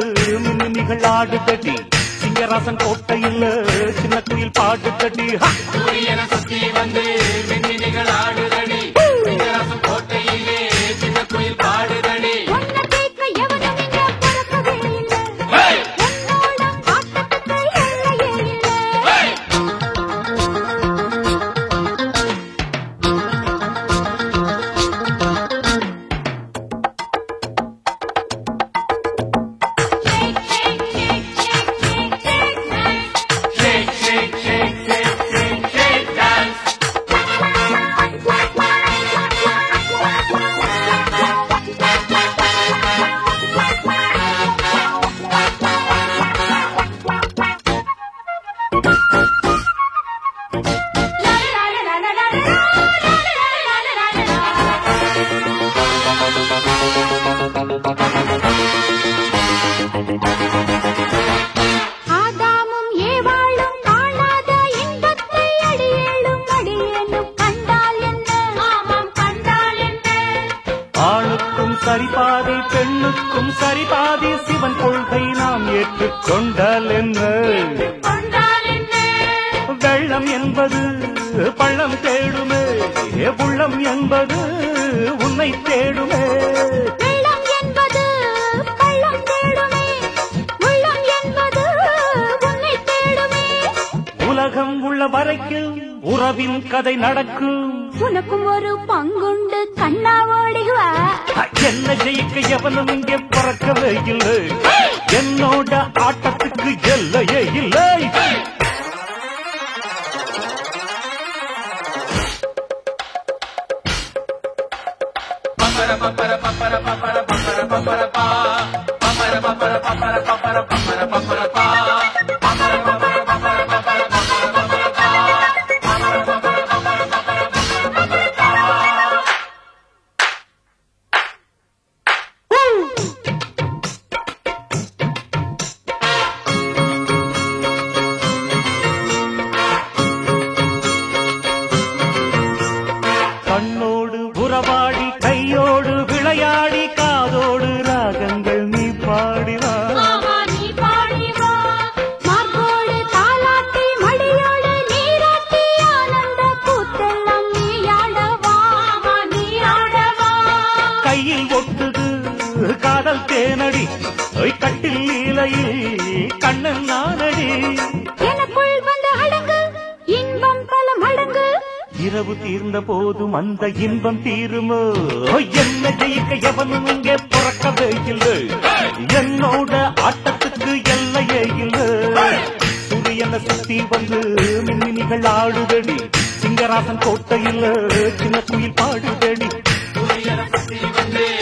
மின்னிகள் ஆடுதடி சிங்கராசன் கோட்டையில் சின்ன குயில் பாடுதடி ஹா! சூரியனை சுத்தி வந்து மின்னினிகள் ஆடுதடி சிங்கராசன் கோட்டையிலே சின்ன குயில் பாடுதடி உன்னை கேட்க எவனும் இங்க பிறக்கவே இல்லை. ஹேய்! உன்னோட ஆட்டத்துக்கு எல்லையே இல்லை. ஷேக் ஷேக் ஷேக் ஷேக் ஷேக் ஷேக் டான்ஸ் ஆதாமும் ஏவாளும் காணாத இன்பத்தை அடியேளும் அடியேனும் கண்டால் என்ன ஆமாம் கண்டால் என்ன ஆணுக்கும் சரிபாதி பெண்ணுக்கும் சரிபாதி சிவன் கொள்கை நாம் ஏற்றுக்கொண்டால் என்ன கொண்டால் என்ன வெள்ளம் என்பது பள்ளம் தேடுமே உள்ளம் என்பது உன்னை தேடுமே வெள்ளம் என்பது பள்ளம் தேடுமே உள்ளம் என்பது உன்னை தேடுமே உலகம் உள்ள வரைக்கும் உறவின் கதை நடக்கும் உனக்கும் ஒரு பங்குண்டு கண்ணா ஓடிவா என்ன ஜெயிக்க எவனும் இங்கே பிறக்கவே இல்லை என்னோட ஆட்டத்துக்கு எல்லையே இல்லை பப்பர பப்பர பப்பர பப்பர பப்பர பப்பர பா பப்பர பப்பர பப்பர பப்பர பப்பர பப்பர பா பப்பர பப்பர பப்பர பப்பர பப்பர பப்பர பா பப்பர பப்பர பப்பர பப்பர பப்பர பப்பர பா கண்ணோடு உறவாடி கையோடு விளையாடி காதோடு ராகங்கள் நீ பாடிவா ஆமா நீ பாடி வா மார்போடு தாலாட்டி மடியோடு நீராட்டி ஆனந்த கூத்தெல்லாம் நீ ஆடவா ஆமா நீ ஆடவா கையில் ஒட்டுது காதல் தேனடி ஒய் கட்டில் லீலையில் கண்ணன் நானடி எனக்குள் வந்து அடங்கு இன்பம் பல மடங்கு இரவு தீர்ந்த போதும் அந்த இன்பம் தீருமோ என்ன ஜெயிக்க எவனும் இங்கே பிறக்கவே இல்லை என்னோட ஆட்டத்துக்கு எல்லையே இல்லை சூரியனை சுத்தி வந்து மின்னினிகள் ஆடுதடி சிங்கராசன் கோட்டையில் சின்ன குயில் பாடுதடி சூரியனை சுத்தி வந்து